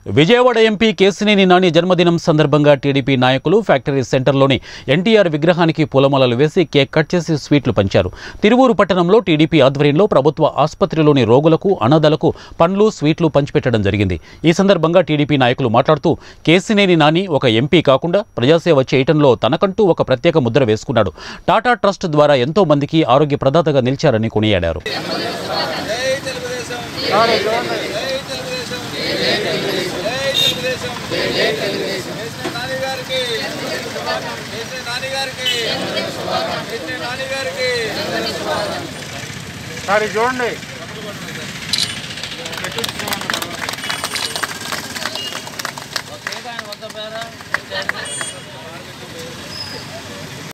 Vijayawada MP Kesineni Nani జన్మదినం సందర్భంగా TDP నాయకులు ఫ్యాక్టరీ సెంటర్లోని ఎన్టీఆర్ విగ్రహానికి పూలమాలలు వేసి కేక్ కట్ చేసి స్వీట్లు పంచారు తిరువూరు పట్టణంలో టీడీపీ ఆధ్వర్యంలో ప్రభుత్వ ఆసుపత్రిలోని రోగులకు అనాథలకు పండ్లు స్వీట్లు పంచిపెట్టడం జరిగింది ఈ సందర్భంగా టీడీపీ నాయకులు మాట్లాడుతూ కేసినేని నాని ఒక ఎంపీ కాకుండా ప్రజాసేవ చేయటంలో తనకంటూ ఒక ప్రత్యేక ముద్ర వేసుకున్నాడు టాటా ట్రస్ట్ ద్వారా ఎంతో మందికి ఆరోగ్య ప్రదాతగా నిలిచారని కొనియాడారు నాని గారికి నాని గారికి నాని గారికి సరే చూడండి